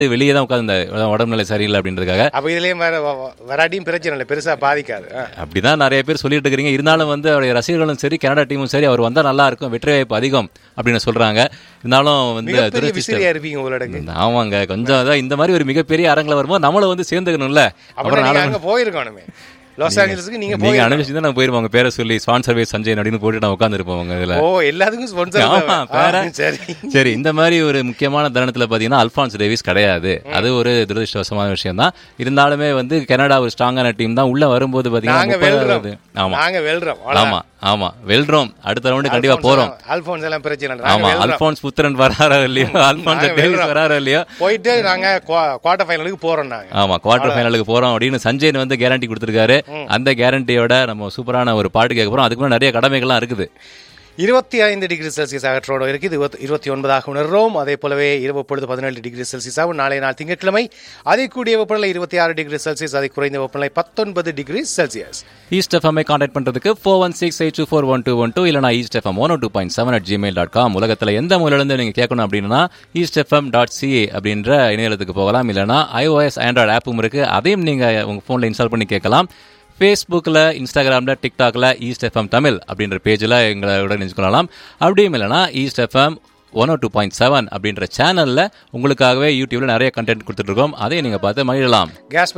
வெளியே தான் உட்காந்து உடம்புநிலை சரியில்லை அப்படின்றதுக்காக அப்ப இதுலயும் வேற வ- வ- வராட்டியும் பிரச்சனை இல்லை பெருசா பாதிக்காது ஆ. அப்படிதான் நிறைய பேர் சொல்லிட்டு இருக்கிறீங்க இருந்தாலும் வந்து அவருடைய ரசிகர்களும் சரி கனடா டீமும் சரி அவர் வந்தா நல்லா இருக்கும் வெற்றி வாய்ப்பு அதிகம் அப்படின்னு சொல்றாங்க இருந்தாலும் வந்து மிகப்பெரிய துரதிர்ஷ்டம் விசிறியா இருப்பீங்க உங்களோட ஆமாங்க கொஞ்சம் அதான் இந்த மாதிரி ஒரு மிகப்பெரிய அரங்கில் வரும்போது நம்மளும் வந்து சேர்ந்துக்கணும்ல அப்புறம் அப்புறம் நீங்க நானும் அங்க போயிருக்கணுமே லாஸ் ஏஞ்சல்ஸ்க்கு நீங்க நீங்க போய் அனுப்பிச்சு தான் நான் போயிருவோம் உங்க பேரை சொல்லி ஸ்பான்சர் வே சஞ்சய் அப்படின்னு போட்டு நான் உட்காந்துருப்போம் உங்க இதுல ஓ எல்லாத்துக்கும் ஸ்பான்சர் ஆமா பேர சரி சரி இந்த மாதிரி ஒரு முக்கியமான தருணத்துல பாத்தீங்கன்னா அல்பான்ஸ் டேவிஸ் கிடையாது அது ஒரு துரதிருஷ்டவசமான விஷயம் தான் இருந்தாலுமே வந்து கனடா ஒரு ஸ்ட்ராங்கான டீம் தான் உள்ள வரும்போது நாங்க பாத்தீங்கன்னா வெல்றோம் முப்பதாவது- ஆமா நாங்க வெல்றோம் ஆமா ஆமா வெல்றோம் அடுத்த ரவுண்டு கண்டிப்பா போறோம் அல்போன்ஸ் எல்லாம் பிரச்சனை இல்லை ஆமா நாங்க வெல்றோம் அல்பான்ஸ் புத்திரன் வராரோ இல்லையோ அல்பான்ஸ் நாங்க டேவிஸ் வெல்றோம். வராரோ இல்லையோ போயிட்டு நாங்க குவார்டர் ஃபைனலுக்கு போறோம் நாங்க ஆமா குவார்டர் ஃபைனலுக்கு போறோம் அப்படின்னு சஞ்சய் வந்து கேரண்டி கொடுத்திருக்காரு அந்த கேரண்டியோட நம்ம சூப்பரான ஒரு பாட்டு கேட்க போறோம் அதுக்கு முன்னாடி நிறைய கடமைகள்லாம் இருக்குது இருபத்தி ஐந்து டிகிரி செல்சியஸ் அகற்றோடு இருக்கு இது இருபத்தி- இருபத்தி ஒன்பதாக உணர்றோம் அதே போலவே இரவு பொழுது பதினேழு டிகிரி செல்சியஸாகவும் நாளைய நாள் திங்கட்கிழமை அதை கூடிய வெப்பநிலை இருபத்தி ஆறு டிகிரி செல்சியஸ் அதை குறைந்த வெப்பநிலை பத்தொன்பது டிகிரி செல்சியஸ் ஈஸ்ட் எஃப்எம்ஐ கான்டாக்ட் பண்றதுக்கு four one six eight two four one two one two இல்லைனா east FM one two point seven at gmail dot com உலகத்தில் எந்த மூலையிலேருந்து நீங்கள் கேட்கணும் அப்படின்னா ஈஸ்ட் எஃப்எம் டாட் சிஏ அப்படின்ற இணையதளத்துக்கு போகலாம் இல்லைனா iOS ஆண்ட்ராய்டு ஆப்பும் இருக்கு அதையும் நீங்கள் உங்கள் ஃபோனில் இன்ஸ்டால் பண்ணி கேட்கலாம் ஃபேஸ்புக்கில் இன்ஸ்டாகிராமில் டிக்டாக்ல ஈஸ்ட் எஃப்எம் தமிழ் அப்படின்ற பேஜில் எங்களோட நினைச்சுக்கொள்ளலாம் அப்படியும் இல்லைனா east FM one two point seven அப்படின்ற சேனலில் உங்களுக்காகவே யூடியூப்ல நிறைய கண்டென்ட் கொடுத்துட்டு இருக்கோம் அதையும் நீங்கள் பார்த்து மகிழலாம் கேஸ்